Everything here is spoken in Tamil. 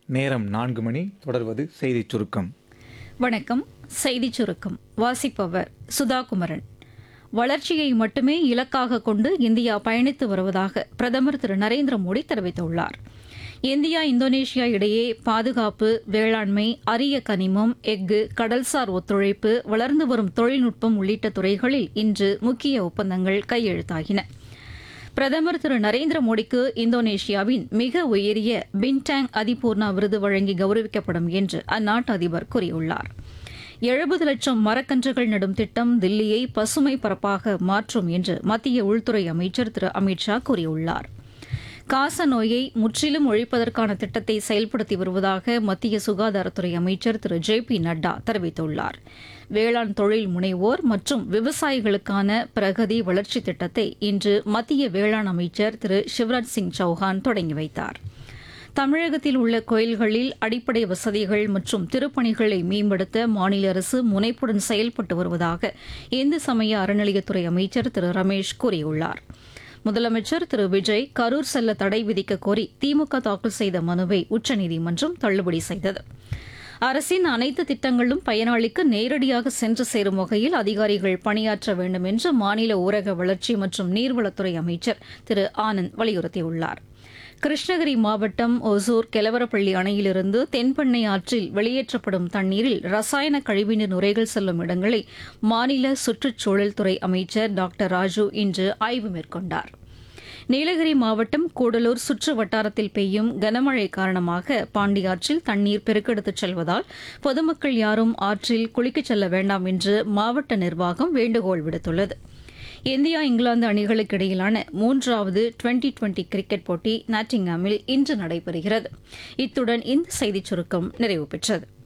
நேரம் நான்கு மணி தொடர்வது செய்திச் சுருக்கம் வணக்கம் செய்திச் சுருக்கம் வாசிப்பவர் சுதா குமரன் வளர்ச்சியை மட்டுமே இலக்காக கொண்டு இந்தியா பயணித்து வருவதாக பிரதமர் திரு நரேந்திர மோடி தெரிவித்துள்ளார் இந்தியா இந்தோனேஷியா இடையே பாதுகாப்பு வேளாண்மை அரிய கனிமம் எஃகு கடல்சார் ஒத்துழைப்பு வளர்ந்து வரும் தொழில்நுட்பம் உள்ளிட்ட துறைகளில் இன்று முக்கிய ஒப்பந்தங்கள் கையெழுத்தாகின பிரதமர் திரு நரேந்திர மோடிக்கு இந்தோனேஷியாவின் மிக உயரிய பின்டாங் அதிபூர்ணா விருது வழங்கி கௌரவிக்கப்படும் என்று அந்நாட்டு அதிபர் கூறியுள்ளார் எழுபது லட்சம் மரக்கன்றுகள் நடும் திட்டம் தில்லியை பசுமை பரப்பாக மாற்றும் என்று மத்திய உள்துறை அமைச்சர் திரு அமித்ஷா கூறியுள்ளார் காச நோயை முற்றிலும் ஒழிப்பதற்கான திட்டத்தை செயல்படுத்தி வருவதாக மத்திய சுகாதாரத்துறை அமைச்சர் திரு ஜே பி நட்டா தெரிவித்துள்ளார் வேளாண் தொழில் முனைவோர் மற்றும் விவசாயிகளுக்கான பிரகதி வளர்ச்சி திட்டத்தை இன்று மத்திய வேளாண் அமைச்சர் திரு சிவராஜ் சிங் சௌஹான் தொடங்கி வைத்தார் தமிழகத்தில் உள்ள கோயில்களில் அடிப்படை வசதிகள் மற்றும் திருப்பணிகளை மேம்படுத்த மாநில அரசு முனைப்புடன் செயல்பட்டு வருவதாக இந்து சமய அறநிலையத்துறை அமைச்சர் திரு ரமேஷ் கூறியுள்ளார் முதலமைச்சர் திரு விஜய் கரூர் செல்ல தடை விதிக்க கோரி திமுக தாக்கல் செய்த மனுவை உச்சநீதிமன்றம் தள்ளுபடி செய்தது அரசின் அனைத்து திட்டங்களும் பயனாளிக்கு நேரடியாக சென்று சேரும் வகையில் அதிகாரிகள் பணியாற்ற வேண்டும் என்று மாநில ஊரக வளர்ச்சி மற்றும் நீர்வளத்துறை அமைச்சர் திரு ஆனந்த் வலியுறுத்தியுள்ளார் கிருஷ்ணகிரி மாவட்டம் ஒசூர் கெலவரப்பள்ளி அணையிலிருந்து தென்பெண்ணை ஆற்றில் வெளியேற்றப்படும் தண்ணீரில் ரசாயன கழிவுநீர் நுரைகள் செல்லும் இடங்களை மாநில சுற்றுச்சூழல் துறை அமைச்சர் டாக்டர் ராஜு இன்று ஆய்வு மேற்கொண்டார் நீலகிரி மாவட்டம் கூடலூர் சுற்று வட்டாரத்தில் பெய்யும் கனமழை காரணமாக பாண்டியாற்றில் தண்ணீர் பெருக்கெடுத்துச் செல்வதால் பொதுமக்கள் யாரும் ஆற்றில் குளிக்கச் செல்ல வேண்டாம் என்று மாவட்ட நிர்வாகம் வேண்டுகோள் விடுத்துள்ளது இந்தியா இங்கிலாந்து அணிகளுக்கு இடையிலான மூன்றாவது டுவெண்டி டுவெண்டி கிரிக்கெட் போட்டி நாட்டிங்ஹாமில் இன்று நடைபெறுகிறது இத்துடன் இந்த செய்திச் சுருக்கம் நிறைவு பெற்றது